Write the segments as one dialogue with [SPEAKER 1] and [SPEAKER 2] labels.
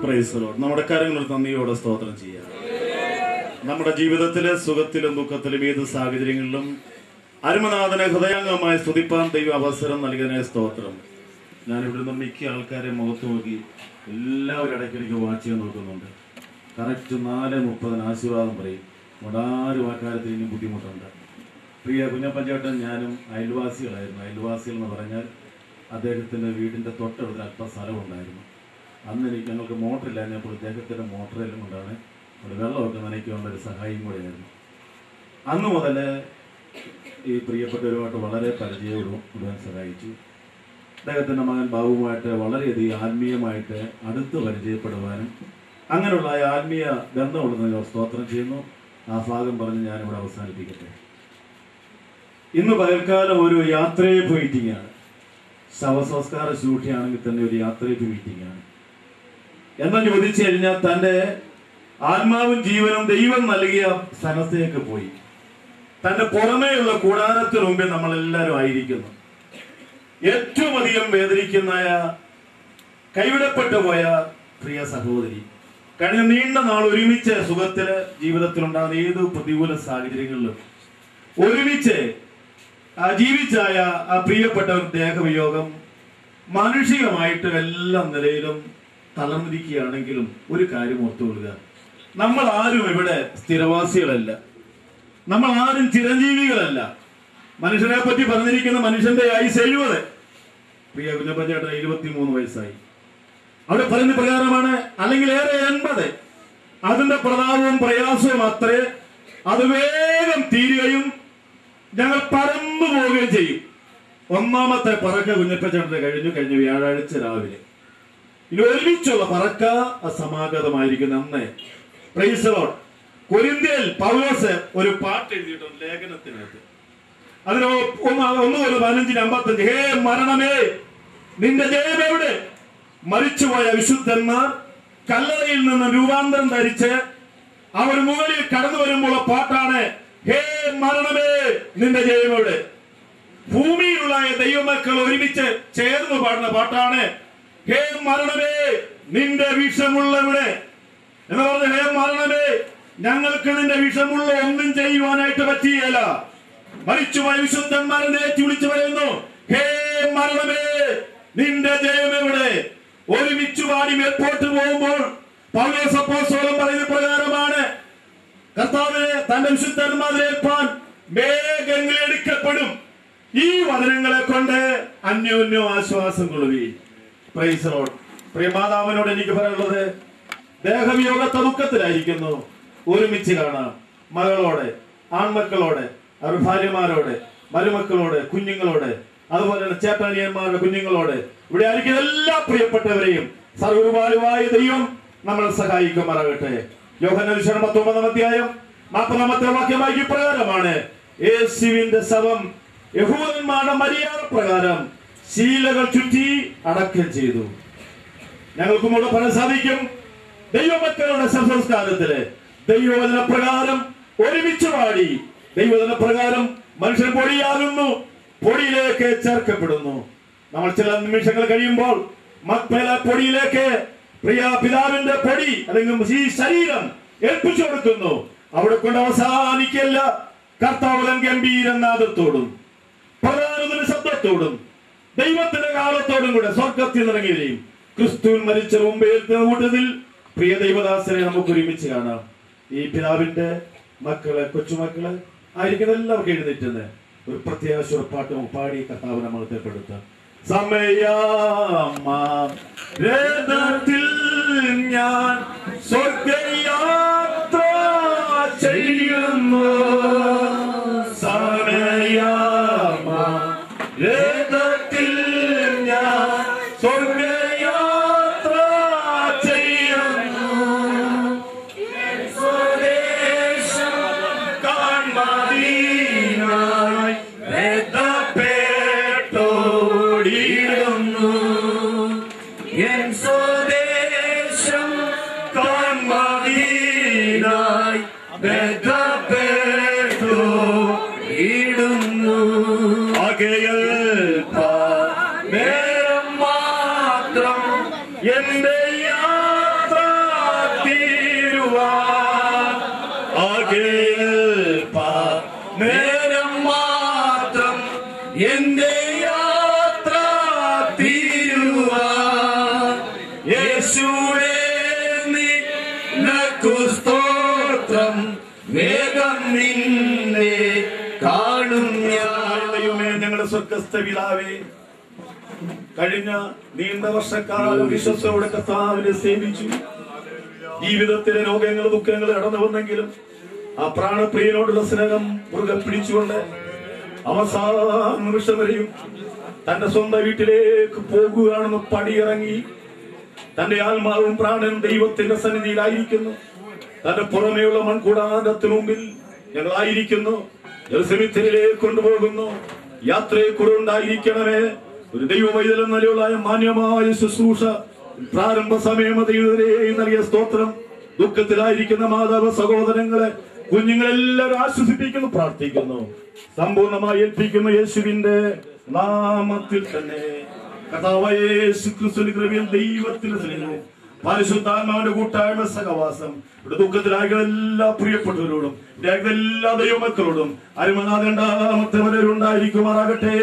[SPEAKER 1] price load നമ്മുടെ കരങ്ങൾ നന്ദിയോടെ സ്തോത്രം ചെയ്യാം നമ്മുടെ ജീവിതത്തിലെ സുഖത്തിലും ദുഃഖത്തിലും ഏത് സാഹചര്യങ്ങളിലും അരുമനാഥനെ ഹൃദയാംഗമായി സ്തുതിപ്പാൻ ദൈവം അവസരം നൽകിയതിനെ സ്തോത്രം ഞാൻ ഇവിടുന്ന് മിക്ക ആൾക്കാരെ മുഖത്ത് നോക്കി എല്ലാവരും ഇടയ്ക്കിടയ്ക്ക് വാച്ച് ചെയ്യാൻ നോക്കുന്നുണ്ട് കറക്റ്റ് നാല് മുപ്പതിന് ആശീർവാദം പറയും അവിടെ ആരും ആ കാര്യത്തിൽ ഇനി ബുദ്ധിമുട്ടുണ്ട് പ്രിയ കുഞ്ഞപ്പഞ്ചേട്ടൻ ഞാനും അയൽവാസികളായിരുന്നു അയൽവാസികൾ എന്ന് പറഞ്ഞാൽ അദ്ദേഹത്തിൻ്റെ വീടിൻ്റെ തൊട്ടടുത്ത് അല്പ സ്ഥലമുണ്ടായിരുന്നു അന്ന് എനിക്ക് ഞങ്ങൾക്ക് മോട്ടറില്ലായിരുന്നപ്പോൾ ഇദ്ദേഹത്തിൻ്റെ മോട്ടറെല്ലാം കൊണ്ടാണ് അവിടെ വെള്ളമൊക്കെ നനയ്ക്കാനുള്ള ഒരു സഹായം കൂടെയായിരുന്നു അന്ന് മുതൽ ഈ പ്രിയപ്പെട്ടവരുമായിട്ട് വളരെ പരിചയപ്പെടുവാൻ സഹായിച്ചു അദ്ദേഹത്തിൻ്റെ മകൻ ബാബുവുമായിട്ട് വളരെയധികം ആത്മീയമായിട്ട് അടുത്ത് പരിചയപ്പെടുവാനും അങ്ങനെയുള്ള ആ ആത്മീയ ബന്ധമുള്ളതിനെ സ്തോത്രം ചെയ്യുന്നു ആ ഭാഗം പറഞ്ഞ് ഞാനിവിടെ അവസാനിപ്പിക്കട്ടെ ഇന്ന് പകൽക്കാലം ഒരു യാത്രയപ്പ് മീറ്റിംഗ് ആണ് ശവസംസ്കാര ശൂട്ടിയാണെങ്കിൽ തന്നെ ഒരു യാത്രയപ്പ് മീറ്റിംഗ് ആണ് എന്ന് ചോദിച്ചു കഴിഞ്ഞാൽ തന്റെ ആത്മാവും ജീവനും ദൈവം നൽകിയ സ്ഥലത്തേക്ക് പോയി തന്റെ പുറമേയുള്ള കൂടാരത്തിന് മുമ്പിൽ നമ്മൾ എല്ലാവരും ആയിരിക്കുന്നു ഏറ്റവും അധികം വേദനിക്കുന്ന കൈവിടപ്പെട്ടു പോയ പ്രിയ സഹോദരി കഴിഞ്ഞ നീണ്ട നാൾ ഒരുമിച്ച് സുഖത്തില് ജീവിതത്തിലുണ്ടാകുന്ന ഏത് പ്രതികൂല സാഹചര്യങ്ങളിലും ഒരുമിച്ച് ആ ജീവിച്ചായ ആ പ്രിയപ്പെട്ടവർ ദേഹവിയോഗം മാനുഷികമായിട്ട് എല്ലാ നിലയിലും തളർന്നിരിക്കുകയാണെങ്കിലും ഒരു കാര്യം ഓർത്തുകൊള്ളുക നമ്മൾ ആരും ഇവിടെ സ്ഥിരവാസികളല്ല നമ്മൾ ആരും ചിരഞ്ജീവികളല്ല മനുഷ്യനെ പറ്റി പറഞ്ഞിരിക്കുന്ന മനുഷ്യന്റെ ആയുസ് എഴുപത് പ്രിയ കുഞ്ഞപ്പഞ്ചേട്ടൻ ഇരുപത്തിമൂന്ന് വയസ്സായി അവിടെ പറയുന്ന പ്രകാരമാണ് അല്ലെങ്കിൽ ഏറെ എൺപത് അതിന്റെ പ്രതാപവും പ്രയാസവും അത്രേ അത് വേഗം തീരുകയും ഞങ്ങൾ പറന്നു പോവുകയും ചെയ്യും ഒന്നാമത്തെ പറക്ക കുഞ്ഞപ്പച്ചേട്ടന്റെ കഴിഞ്ഞു കഴിഞ്ഞ വ്യാഴാഴ്ച രാവിലെ ഇനി ഒരുമിച്ചുള്ള പറക്ക അസമാഗതമായിരിക്കുന്ന അന്ന് പ്രൈസലോൺ കൊരിന്ത്യയിൽ പൗലോസ് ഒരു പാട്ട് എഴുതിയിട്ടുണ്ട് ലേഖനത്തിനകത്ത് അതിന് ഒന്ന് ഒന്ന് ഒരു പതിനഞ്ചിന് അമ്പത്തഞ്ച് ഹേ മരണമേ നിന്റെ ജയം എവിടെ മരിച്ചുപോയ വിശുദ്ധന്മാർ കല്ലറയിൽ നിന്ന് രൂപാന്തരം ധരിച്ച് അവർ മുകളിൽ കടന്നു വരുമ്പോൾ പാട്ടാണ് ഹേ മരണമേ നിന്റെ ജയം എവിടെ ഭൂമിയിലുള്ള ദൈവമക്കൾ ഒരുമിച്ച് ചേർന്ന് പാടുന്ന പാട്ടാണ് ഹേ മരണമേ നിന്റെ വിഷമുള്ളവിടെ എന്ന് പറഞ്ഞ ഹേ മരണമേ ഞങ്ങൾക്ക് നിന്റെ വിഷമുള്ള ഒന്നും ചെയ്യുവാനായിട്ട് പറ്റിയല്ല മരിച്ചുപോയ വിശുദ്ധന്മാരെ നേറ്റി വിളിച്ചു പറയുന്നു ഹേ മരണമേ നിന്റെ ജയം എവിടെ ഒരുമിച്ച് പാടി മേൽപോട്ട് പോകുമ്പോൾ പൗലോസപ്പോസ്തലൻ പറയുന്ന പ്രകാരമാണ് കർത്താവിനെ തന്റെ വിശുദ്ധന്മാരേൽപ്പാൻ മേഘങ്ങൾ എടുക്കപ്പെടും ഈ വചനങ്ങളെ കൊണ്ട് അന്യോന്യം ആശ്വാസം കൊള്ളുവി പ്രൈസ് ലോഡ് പ്രിയ മാതാവിനോട് എനിക്ക് പറയാനുള്ളത് ദേഹവിയോഗത്തെ ദുഃഖത്തിലായിരിക്കുന്നു ഒരുമിച്ച് കാണാം മകളോടെ ആൺമക്കളോടെ അവർ ഭാര്യമാരോടെ മരുമക്കളോട് കുഞ്ഞുങ്ങളോട് അതുപോലെ തന്നെ ചേട്ടാനിയന്മാരുടെ കുഞ്ഞുങ്ങളോട് ഇവിടെ ആയിരിക്കുന്ന എല്ലാ പ്രിയപ്പെട്ടവരെയും സർവ്വപാലുവായ ദൈവം നമ്മളെ സഹായിക്കുമാറാകട്ടെ യോഹന വിഷയം പത്തൊമ്പതാം അധ്യായം നാൽപ്പതാമത്തെ വാക്യമായി ഇപ്രകാരമാണ് യേശുവിന്റെ ശവം യഹൂദന്മാരുടെ മര്യാദ പ്രകാരം ശീലകൾ ചുറ്റി അടക്കം ചെയ്തു ഞങ്ങൾക്കും ഇവിടെ പറയാൻ സാധിക്കും ദൈവമക്കളുടെ സംസ്കാരത്തില് ദൈവവചന പ്രകാരം ഒരുമിച്ച് പാടി ദൈവവചന പ്രകാരം മനുഷ്യൻ പൊടിയാകുന്നു പൊടിയിലേക്ക് ചേർക്കപ്പെടുന്നു നമ്മൾ ചില നിമിഷങ്ങൾ കഴിയുമ്പോൾ മക്മേല പൊടിയിലേക്ക് പ്രിയ പിതാവിന്റെ പൊടി അല്ലെങ്കിൽ ഈ ശരീരം ഏൽപ്പിച്ചു കൊടുക്കുന്നു അവിടെ കൊണ്ട് അവസാനിക്കല്ല കർത്താവലം ഗംഭീരനാഥത്തോടും പ്രധാനത്തിന് ശബ്ദത്തോടും ദൈവത്തിന്റെ കാലത്തോടും കൂടെ സ്വർഗത്തിൽ ഇറങ്ങിയവരെയും ക്രിസ്തുവിൽ മരിച്ച മുമ്പേ കൂട്ടത്തിൽ പ്രിയ ദൈവദാസനെ നമുക്ക് ഒരുമിച്ച് കാണാം ഈ പിതാവിന്റെ മക്കള് കൊച്ചുമക്കള് ആയിരിക്കുന്ന എല്ലാവർക്കും എഴുന്നേറ്റുന്നത് ഒരു പ്രത്യാശ പാട്ട് നമുക്ക് പാടി കർത്താവിനെ മഹത്വപ്പെടുത്താം സമയത്തിൽ ഞാൻ സ്വർഗയാത്ര ചെയ്യുന്നു സമയത്തിൽ ഞാൻ സ്വർഗയാത്ര ചെയ്യുന്നു സ്വദേശം കാൺമദീനായി ബന്ധപ്പെട്ടോടിയിടുന്നു എൻ സ്വദേശം കാൺമദീനായി ബന്ധപ്പെട്ടോടിയിടുന്നു ആകയാൽ നേരം മാത്രം എന്റെ യാത്ര കേൾപ്പ നേരം മാത്രം എന്റെ യാത്ര തീരുവാൻ യേശുവേ നിനക്കു സ്തോത്രം വേഗം നിന്നെ കാണും ഞാൻ ദൈവമേ ഞങ്ങളുടെ സ്വർഗസ്ഥ പിതാവേ കഴിഞ്ഞ നീണ്ട വർഷക്കാലം വിശ്വസോടെ കർത്താവിനെ സേവിച്ചു ജീവിതത്തിലെ രോഗങ്ങൾ ദുഃഖങ്ങൾ കടന്നു വന്നെങ്കിലും ആ പ്രാണപ്രിയനോടുള്ള സ്നേഹം മുറുകെ പിടിച്ചുകൊണ്ട് അവസാന നിമിഷം വരെയും തന്റെ സ്വന്തം വീട്ടിലേക്ക് പോകുകയാണെന്ന് പടിയിറങ്ങി തന്റെ ആത്മാവും പ്രാണനും ദൈവത്തിന്റെ സന്നിധിയിലായിരിക്കുന്നു തന്റെ പുറമേയുള്ള മൺകൂടാരത്തിന് മുമ്പിൽ ഞങ്ങളായിരിക്കുന്നു ജലസമിത്തിലേക്ക് കൊണ്ടുപോകുന്നു യാത്രയെ കൂടെ ഉണ്ടായിരിക്കണമേ ഒരു ദൈവവൈതലം നിലയുള്ള മാന്യമായ ശുശ്രൂഷ പ്രാരംഭ സമയമതയുടെ നൽകിയ സ്തോത്രം ദുഃഖത്തിലായിരിക്കുന്ന മാതാവ് സഹോദരങ്ങളെ കുഞ്ഞുങ്ങളെല്ലാവരും ആശ്വസിപ്പിക്കുന്നു പ്രാർത്ഥിക്കുന്നു സമ്പൂർണ്ണമായി ഏൽപ്പിക്കുന്ന യേശുവിന്റെ നാമത്തിൽ തന്നെ കഥാവായ യേശു ക്രിസ്തുവിന്റെ കൃപയും ദൈവത്തിന്റെ സ്നേഹവും പരിശുദ്ധാത്മാവിന്റെ കൂട്ടായ്മ സഹവാസം ഇവിടെ ദുഃഖത്തിലാകുന്ന എല്ലാ പ്രിയപ്പെട്ടവരോടും ഇവിടെയാകുന്ന എല്ലാ ദൈവമക്കളോടും അരുമനാഥ രണ്ടാമത്തെ വരെ ഉണ്ടായിരിക്കുമാറാകട്ടെ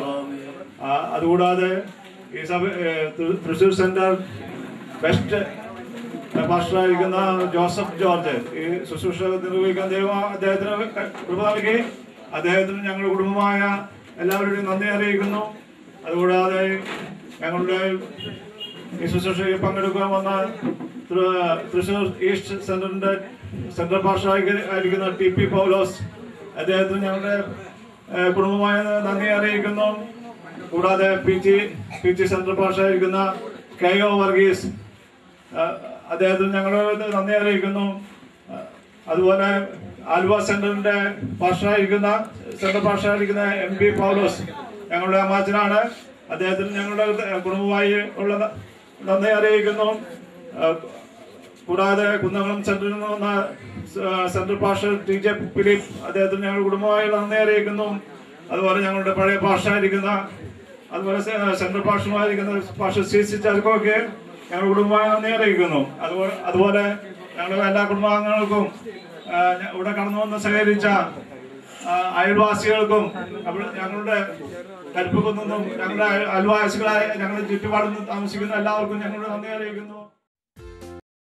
[SPEAKER 2] ആ, അതുകൂടാതെ ഈ സഭ ഏ, തൃ- തൃശ്ശൂർ സെന്റർ ബെസ്റ്റ് പാസ്റ്ററായിരിക്കുന്ന ജോസഫ് ജോർജ് ഈ ശുശ്രൂഷ നിർവഹിക്കാൻ ദൈവം അദ്ദേഹത്തിന് കൃപ നൽകി അദ്ദേഹത്തിന് ഞങ്ങളുടെ കുടുംബമായ എല്ലാവരുടെയും നന്ദി അറിയിക്കുന്നു അതുകൂടാതെ ഞങ്ങളുടെ ഈ ശുശ്രൂഷയിൽ പങ്കെടുക്കാൻ വന്ന തൃ- തൃശ്ശൂർ ഈസ്റ്റ് സെന്ററിന്റെ സെൻട്രൽ പാസ്റ്ററായി ആയിരിക്കുന്ന ടി പി പൗലോസ് അദ്ദേഹത്തിന് ഞങ്ങളുടെ ഏഹ്, കുടുംബമായ നന്ദി അറിയിക്കുന്നു കൂടാതെ P T P T central പാസ്റ്ററായിരിക്കുന്ന കെ ഒ വർഗീസ് ഏഹ്, അദ്ദേഹത്തിന് ഞങ്ങളുടെ നന്ദി അറിയിക്കുന്നു ഏഹ്, അതുപോലെ ആലുവ സെന്ററിന്റെ പാസ്റ്ററായിരിക്കുന്ന സെൻട്രൽ പാസ്റ്ററായിരിക്കുന്ന എം പി പൗലോസ് ഞങ്ങളുടെ അമ്മാച്ചനാണ് അദ്ദേഹത്തിന് ഞങ്ങളുടെ കുടുംബമായി ഉള്ള നന്ദി അറിയിക്കുന്നു ഏഹ്, കൂടാതെ കുന്നംകുളം സെന്ററിൽ നിന്ന് വന്ന സ- central pastor T J Philip അദ്ദേഹത്തിന് ഞങ്ങളുടെ കുടുംബമായി നന്ദി അറിയിക്കുന്നു അതുപോലെ ഞങ്ങളുടെ പഴയ പാഷായിരിക്കുന്ന അതുപോലെ സെ- സെൻട്രൽ പാഷമായിരിക്കുന്ന പാഷ സി സി ചർക്കൊക്കെ ഞങ്ങളുടെ കുടുംബമായി നന്ദി അറിയിക്കുന്നു അതുപോലെ അതുപോലെ ഞങ്ങളുടെ എല്ലാ കുടുംബാംഗങ്ങൾക്കും ആ, ഞ- ഇവിടെ കടന്നു വന്ന് സഹകരിച്ച ആ, അയൽവാസികൾക്കും അവിടെ ഞങ്ങളുടെ കരുപ്പക്കുന്നും ഞങ്ങളുടെ അയൽ- അയൽവാസികളായ ഞങ്ങളുടെ ചുറ്റുപാടിൽ നിന്ന് താമസിക്കുന്ന എല്ലാവർക്കും ഞങ്ങളുടെ നന്ദി അറിയിക്കുന്നു